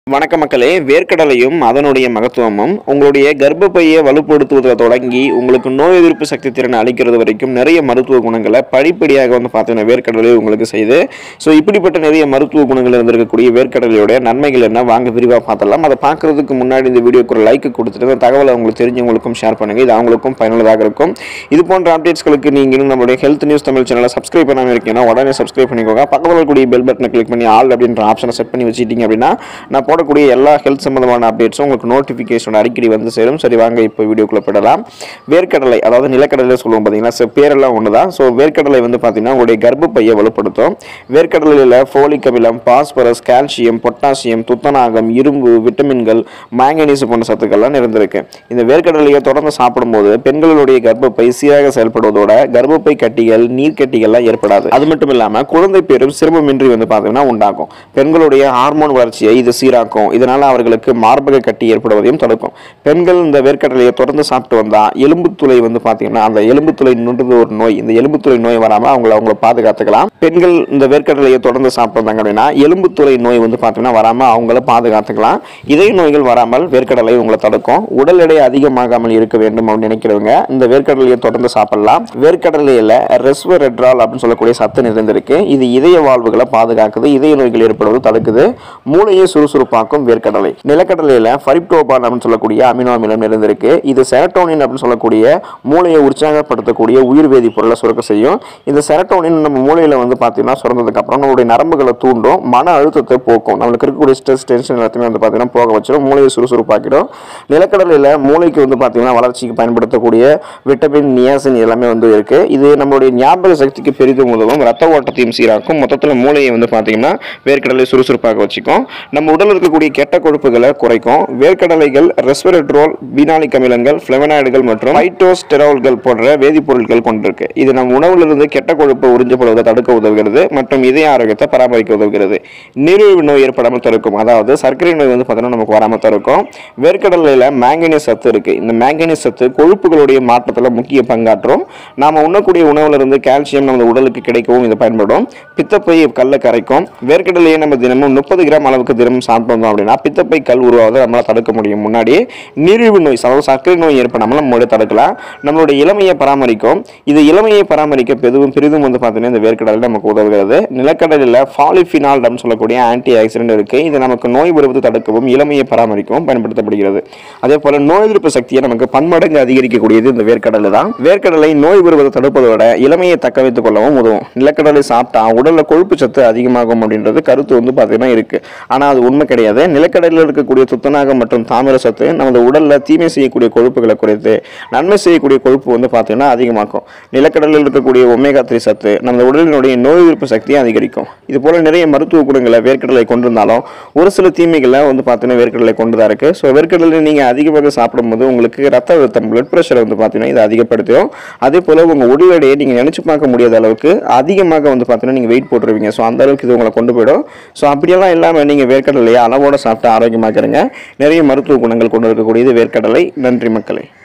வணக்க மக்களே வேர்க்கடலையும் அதனுடைய மகத்துவமும் உங்களுடைய கர்ப்பப்பையை வலுப்படுத்துவதில் தொடங்கி உங்களுக்கு நோய் எதிர்ப்பு சக்தி திறனை அளிக்கிறது வரைக்கும் நிறைய மருத்துவ குணங்களை படிப்படியாக வந்து பார்த்தீங்கன்னா வேர்க்கடலை உங்களுக்கு செய்து ஸோ இப்படிப்பட்ட நிறைய மருத்துவ குணங்கள் இருந்திருக்கக்கூடிய வேர்க்கடலையோட நன்மைகள் என்ன வாங்க விரிவாக பார்த்தலாம் அதை பார்க்கறதுக்கு முன்னாடி இந்த வீடியோக்கு ஒரு லைக் கொடுத்துட்டு இந்த தகவலை உங்களுக்கு தெரிஞ்சவங்களுக்கும் ஷேர் பண்ணுங்க இது அவங்களுக்கும் பயனுள்ளதாக இருக்கும் இது போன்ற அப்டேட்ஸ்களுக்கு நீங்கள் இன்னும் நம்மளுடைய ஹெல்த் நியூஸ் தமிழ் சேனலை சப்ஸ்கிரைப் பண்ணாமல் இருக்கீங்கன்னா உடனே சப்ஸ்கிரைப் பண்ணிக்கோங்க பக்கத்தில் இருக்கக்கூடிய பெல் பட்டனை கிளிக் பண்ணி ஆல் அப்படின்ற ஆப்ஷனை செட் பண்ணி வச்சிட்டீங்க அப்படின்னா நான் போடக்கூடிய எல்லா ஹெல்த் சம்மந்தமான அப்டேட்ஸும் உங்களுக்கு நோட்டிஃபிகேஷன் அடிக்கடி வந்து சேரும் சரி வாங்க இப்போ வீடியோக்குள்ளே போயிடலாம் வேர்க்கடலை அதாவது நிலக்கடலை சொல்லுவோம் பார்த்தீங்கன்னா so பேரெல்லாம் ஒன்று தான் ஸோ வேர்க்கடலை வந்து பார்த்தீங்கன்னா உங்களுடைய கர்ப்பப்பையை வலுப்படுத்தும் வேர்க்கடலையில் ஃபோலிக் அமிலம் பாஸ்பரஸ் கால்சியம் பொட்டாசியம் துத்தநாகம் இரும்பு விட்டமின்கள் மேங்கனீஸ் போன்ற சத்துக்கள்லாம் நிறைந்திருக்கு இந்த வேர்க்கடலையை தொடர்ந்து சாப்பிடும்போது பெண்களுடைய கர்ப்பப்பை சீராக செயல்படுவதோட கர்ப்பப்பை கட்டிகள் நீர்க்கட்டிகள்லாம் ஏற்படாது அது மட்டும் இல்லாமல் குழந்தை பேரும் சிரமமின்றி வந்து பார்த்தீங்கன்னா உண்டாகும் பெண்களுடைய ஹார்மோன் வளர்ச்சியை இது சீராக்கும் இதனால அவர்களுக்கு மார்பக கட்டி ஏற்படுவதையும் தடுக்கும் பெண்கள் இந்த வேர்க்கடலையை தொடர்ந்து சாப்பிட்டு வந்தா எலும்புத்துளை வந்து பார்த்தீங்கன்னா அந்த எலும்புத்துளை நுன்றது ஒரு நோய் இந்த எலும்புத்துளை நோய் வராமல் அவங்கள அவங்கள பாதுகாத்துக்கலாம் பெண்கள் இந்த வேர்க்கடலையை தொடர்ந்து சாப்பிட்டு வந்தாங்க அப்படின்னா எலும்புத்துளை நோய் வந்து பார்த்தீங்கன்னா வராமல் அவங்கள பாதுகாத்துக்கலாம் இதய நோய்கள் வராமல் வேர்க்கடலை உங்களை தடுக்கும் உடல் எடை அதிகமாகாமல் இருக்க வேண்டும் அப்படின்னு நினைக்கிறவங்க இந்த வேர்க்கடலையை தொடர்ந்து சாப்பிடலாம் வேர்க்கடலையில் ரெஸ்வரெட்ரால் அப்படின்னு சொல்லக்கூடிய சத்து நிறைந்திருக்கு இது இதய வாழ்வுகளை பாதுகாக்குது இதய நோய்கள் ஏற்படுவது தடுக்குது மூளையை சுறுசுறுப்பாக்கும் வேர்க்கடலை நிலக்கடலையில் ஃபரிப்டோபான் அப்படின்னு சொல்லக்கூடிய அமினோ அமிலம் நிறைந்திருக்கு இது செரட்டோனின் அப்படின்னு சொல்லக்கூடிய மூளையை உற்சாகப்படுத்தக்கூடிய உயிர் வேதி பொருளை சுரக்க செய்யும் இந்த செரட்டோனின் நம்ம மூளையில் வந்து பார்த்தீங்கன்னா சுரந்ததுக்கு அப்புறம் நம்மளுடைய நரம்புகளை தூண்டும் மன அழுத்தத்தை போக்கும் நம்மளுக்கு இருக்கக்கூடிய ஸ்ட்ரெஸ் டென்ஷன் எல்லாத்தையுமே வந்து பார்த்தீங்கன்னா போக வச்சிடும் மூளையை சுறுசுறுப்பாக்கிடும் நிலக்கடலையில் மூளைக்கு வந்து பார்த்தீங்கன்னா வளர்ச்சிக்கு பயன்படுத்தக்கூடிய விட்டமின் நியாசின் எல்லாமே வந்து இருக்கு இது நம்மளுடைய ஞாபக சக்திக்கு பெரிதும் உதவும் ரத்த ஓட்டத்தையும் சீராக்கும் மொத்தத்தில் மூளையை வந்து பார்த்தீங்கன்னா வேர்க்கடலை சுறுசுறுப்பாக வச்சுக்கும் நம்ம உடலில் இருக்கக்கூடிய கெட்ட கொழுப்புகளை குறைக்கும் வேர்க்கடலைகள் ரெஸ்வரெட்ரோல் பீனாலிக் அமிலங்கள் ஃபிளவனாய்டுகள் மற்றும் பைட்டோஸ்டெரால்கள் போன்ற வேதிப்பொருட்கள் கொண்டிருக்கு இது நம் உணவிலிருந்து கெட்ட கொழுப்பு உறிஞ்சப்படுவதை தடுக்க உதவுகிறது மற்றும் இதய ஆரோக்கியத்தை பராமரிக்க உதவுகிறது நீரிழிவு நோய் ஏற்படாமல் தடுக்கும் அதாவது சர்க்கரை நோய் வந்து பார்த்தீங்கன்னா நமக்கு வராமல் தடுக்கும் வேர்க்கடலையில் மேங்கனீஸ் சத்து இருக்கு இந்த மேங்கனீஸ் சத்து கொழுப்புகளுடைய மாற்றத்தில் முக்கிய பங்காற்றும் நாம உண்ணக்கூடிய உணவுல இருந்து கால்சியம் நமது உடலுக்கு கிடைக்கவும் இது பயன்படும் பித்தப்பை கல்லை கரைக்கும் வேர்க்கடலையை நம்ம தினமும் முப்பது கிராம் அளவுக்கு தினமும் சாப்பிட்டு வந்தோம் அப்படின்னா பித்தப்பை கல் உருவாவதை நம்மளால் தடுக்க முடியும் முன்னாடியே நீரிழிவு நோய் அதாவது சர்க்கரை நோய் ஏற்படாமல் நம்ம முன்னாடி தடுக்கலாம் நம்மளுடைய இளமையை பராமரிக்கும் இது இளமையை பராமரிக்க பெரிதும் பெரிதும் வந்து பார்த்தீங்கன்னா இந்த வேர்க்கடலை நமக்கு உதவுகிறது நிலக்கடலில் ஃபாலிஃபினால் அப்படின்னு சொல்லக்கூடிய ஆன்டி ஆக்சிடென்ட் இருக்கு இது நமக்கு நோய் வருவது தடுக்கவும் இளமையை பராமரிக்கவும் பயன்படுத்தப்படுகிறது அதே போல நோய் எதிர்ப்பு சக்தியை நமக்கு பன்மடங்கு அதிகரிக்கக்கூடியது இந்த வேர்க்கடலை தான் வேர்க்கடலை நோய் வருவதை தடுப்பதோட இளமையை தக்க வைத்துக் கொள்ளவும் உதவும் நிலக்கடலை சாப்பிட்டா உடல்ல கொழுப்பு சத்து அதிகமாகும் அப்படின்றது கருத்து வந்து பார்த்தீங்கன்னா இருக்கு ஆனா அது உண்மை கிடையாது நிலக்கடலில் இருக்கக்கூடிய துத்தநாகம் மற்றும் தாமிர சத்து நமது உடல்ல தீமை செய்யக்கூடிய கொழுப்புகளை குறைத்து நன்மை செய்யக்கூடிய கொழுப்பு வந்து பார்த்தீங்கன்னா அதிகமாக்கும் நிலக்கடலில் இருக்கக்கூடிய ஒமேகா த்ரீ சத்து நமது உடலினுடைய நோய் எதிர்ப்பு சக்தியை அதிகரிக்கும் இது போல நிறைய மருத்துவ குணங்களை வேர்க்கடலை கொண்டிருந்தாலும் ஒரு சில தீமைகளை வந்து பார்த்தீங்கன்னா வேர்க்கடலை கொண்டு தான் இருக்கு ஸோ வேர்க்கடலை நீங்க அதிகமாக சாப்பிடும்போது உங்களுக்கு ரத்த அழுத்தம் பிளட் ப்ரெஷரை வந்து பார்த்தீங்கன்னா இது அதிகப்படுத்தும் அதே போல உங்க உடல் எடையை நீங்க நினைச்சு பார்க்க முடியாத அளவுக்கு அதிகமாக வந்து பார்த்தீங்கன்னா நீங்க வெயிட் போட்டுருவீங்க ஸோ அந்த அளவுக்கு இது உங்களை கொண்டு போயிடும் ஸோ அப்படியெல்லாம் இல்லாமல் நீங்க வேர்க்கடலையை அளவோட சாப்பிட்டு ஆரோக்கியமாக இருங்க நிறைய மருத்துவ குணங்கள் கொண்டு இருக்கக்கூடியது வேர்க்கடலை நன்றி மக்களே